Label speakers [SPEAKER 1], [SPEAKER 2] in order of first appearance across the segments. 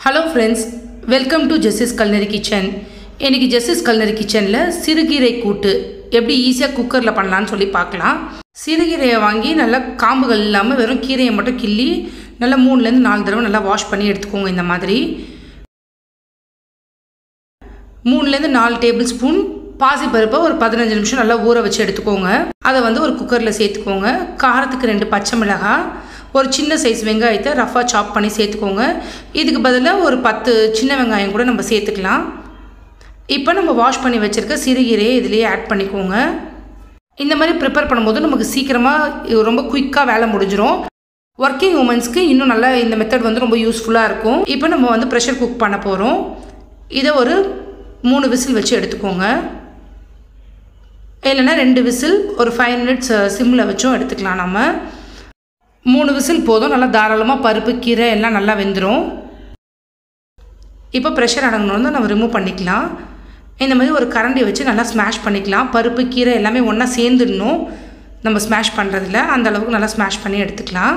[SPEAKER 1] hello friends welcome to Jessie's culinary kitchen இன்றைக்கி Jessie's culinary கிச்சனில் சிறுகீரை கூட்டு எப்படி ஈஸியாக குக்கரில் பண்ணலான்னு சொல்லி பார்க்கலாம் சிறுகீரையை வாங்கி நல்லா காம்புகள் இல்லாமல் வெறும் கீரையை மட்டும் கிள்ளி நல்லா மூணுலேருந்து நாலு தடவை நல்லா வாஷ் பண்ணி எடுத்துக்கோங்க இந்த மாதிரி மூணுலேருந்து நாலு டேபிள் ஸ்பூன் பாசிப்பருப்பை ஒரு பதினஞ்சு நிமிஷம் நல்லா ஊற வச்சு எடுத்துக்கோங்க அதை வந்து ஒரு குக்கரில் சேர்த்துக்கோங்க காரத்துக்கு ரெண்டு பச்சை மிளகாய் ஒரு சின்ன சைஸ் வெங்காயத்தை ரஃபாக சாப் பண்ணி சேர்த்துக்கோங்க இதுக்கு பதிலாக ஒரு பத்து சின்ன வெங்காயம் கூட நம்ம சேர்த்துக்கலாம் இப்போ நம்ம வாஷ் பண்ணி வச்சுருக்க சிறுகீரையை இதுலேயே ஆட் பண்ணிக்கோங்க இந்த மாதிரி ப்ரிப்பேர் பண்ணும்போது நமக்கு சீக்கிரமாக ரொம்ப குயிக்காக வேலை முடிஞ்சிடும் ஒர்க்கிங் உமன்ஸ்க்கு இன்னும் நல்லா இந்த மெத்தட் வந்து ரொம்ப யூஸ்ஃபுல்லாக இருக்கும் இப்போ நம்ம வந்து ப்ரெஷர் குக் பண்ண போகிறோம் இதை ஒரு மூணு விசில் வச்சு எடுத்துக்கோங்க இல்லைன்னா ரெண்டு விசில் ஒரு ஃபைவ் மினிட்ஸ் சிம்மில் வச்சும் எடுத்துக்கலாம் நம்ம மூணு விசில் போதும் நல்லா தாராளமாக பருப்பு கீரை எல்லாம் நல்லா வெந்துடும் இப்போ ப்ரெஷர் அடங்கணுன்னு நம்ம ரிமூவ் பண்ணிக்கலாம் இந்த மாதிரி ஒரு கரண்டி வச்சு நல்லா ஸ்மாஷ் பண்ணிக்கலாம் பருப்பு கீரை எல்லாமே ஒன்றா சேர்ந்துடணும் நம்ம ஸ்மாஷ் பண்ணுறதுல அந்த அளவுக்கு நல்லா ஸ்மாஷ் பண்ணி எடுத்துக்கலாம்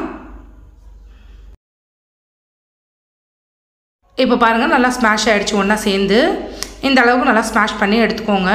[SPEAKER 1] இப்போ பாருங்கள் நல்லா ஸ்மாஷ் ஆகிடுச்சு ஒன்றா சேர்ந்து இந்த அளவுக்கு நல்லா ஸ்மாஷ் பண்ணி எடுத்துக்கோங்க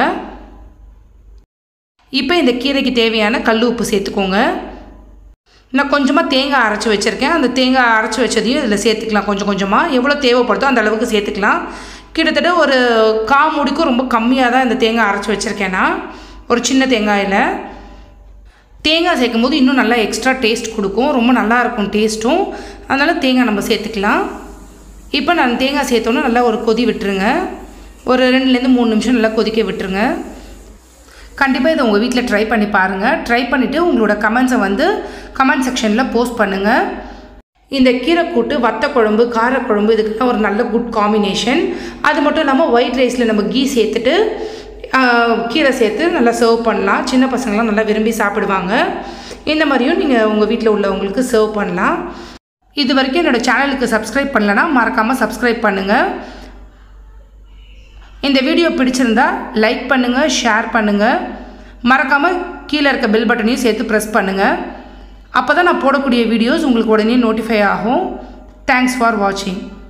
[SPEAKER 1] இப்போ இந்த கீரைக்கு தேவையான கல் உப்பு சேர்த்துக்கோங்க நான் கொஞ்சமாக தேங்காய் அரைச்சி வச்சுருக்கேன் அந்த தேங்காய் அரைச்சி வச்சதையும் இதில் சேர்த்துக்கலாம் கொஞ்சம் கொஞ்சமாக எவ்வளோ தேவைப்படுதோ அந்த அளவுக்கு சேர்த்துக்கலாம் கிட்டத்தட்ட ஒரு கா முடிக்கும் ரொம்ப கம்மியாக தான் இந்த தேங்காய் அரைச்சி வச்சுருக்கேன் நான் ஒரு சின்ன தேங்காயில் தேங்காய் சேர்க்கும் போது இன்னும் நல்லா எக்ஸ்ட்ரா டேஸ்ட் கொடுக்கும் ரொம்ப நல்லாயிருக்கும் டேஸ்ட்டும் அதனால் தேங்காய் நம்ம சேர்த்துக்கலாம் இப்போ நான் தேங்காய் சேர்த்தோன்னே நல்லா ஒரு கொதி விட்டுருங்க ஒரு ரெண்டுலேருந்து மூணு நிமிஷம் நல்லா கொதிக்க விட்டுருங்க கண்டிப்பாக இதை உங்கள் வீட்டில் ட்ரை பண்ணி பாருங்கள் ட்ரை பண்ணிவிட்டு உங்களோட கமெண்ட்ஸை வந்து கமெண்ட் செக்ஷனில் போஸ்ட் பண்ணுங்கள் இந்த கீரைக்கூட்டு வத்த குழம்பு காரக்குழம்பு இதுக்கெல்லாம் ஒரு நல்ல குட் காம்பினேஷன் அது மட்டும் இல்லாமல் ஒயிட் ரைஸில் நம்ம கீ சேர்த்துட்டு கீரை சேர்த்து நல்லா சர்வ் பண்ணலாம் சின்ன பசங்களாம் நல்லா விரும்பி சாப்பிடுவாங்க இந்த மாதிரியும் நீங்கள் உங்கள் வீட்டில் உள்ளவங்களுக்கு சர்வ் பண்ணலாம் இது வரைக்கும் என்னோடய சேனலுக்கு சப்ஸ்கிரைப் பண்ணலன்னா மறக்காமல் சப்ஸ்கிரைப் பண்ணுங்கள் இந்த வீடியோ பிடிச்சிருந்தா லைக் பண்ணுங்கள் ஷேர் பண்ணுங்கள் மறக்காமல் கீழே இருக்க பெல் பட்டனையும் சேர்த்து ப்ரெஸ் பண்ணுங்கள் அப்போ தான் நான் போடக்கூடிய வீடியோஸ் உங்களுக்கு உடனே நோட்டிஃபை ஆகும் தேங்க்ஸ் ஃபார் வாட்சிங்